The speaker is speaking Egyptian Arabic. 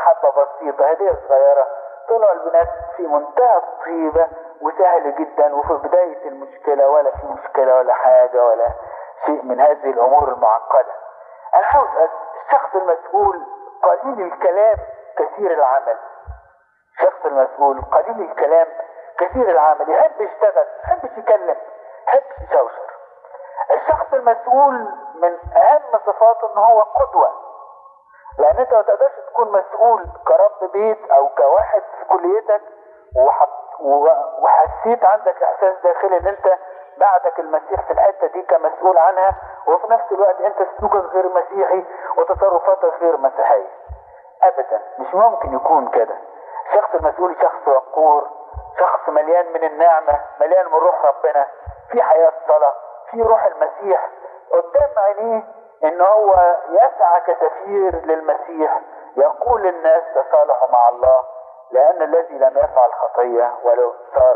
محبة بسيطة هدية صغيرة طلعوا البنات في منتهى الطيبة وسهل جدا وفي بداية المشكلة ولا في مشكلة ولا حاجة ولا شيء من هذه الأمور المعقدة أنا عاوز الشخص المسؤول قليل الكلام كثير العمل الشخص المسؤول قليل الكلام كثير العمل يحب يشتغل يحب يتكلم يحب يشوشر الشخص المسؤول من اهم صفاته ان هو قدوة لان انت ما تقدرش تكون مسؤول كرب بيت او كواحد في كليتك وحط وحسيت عندك احساس داخلي ان انت بعدك المسيح في الحته دي كمسؤول عنها وفي نفس الوقت انت سلوكك غير مسيحي وتصرفاتك غير مسيحيه ابدا مش ممكن يكون كده الشخص المسؤول شخص وقور شخص مليان من النعمه مليان من روح ربنا في حياه صلاه في روح المسيح قدام عينيه ان هو يسعى كسفير للمسيح يقول للناس تصالحوا مع الله لان الذي لم يفعل خطيه ولو صار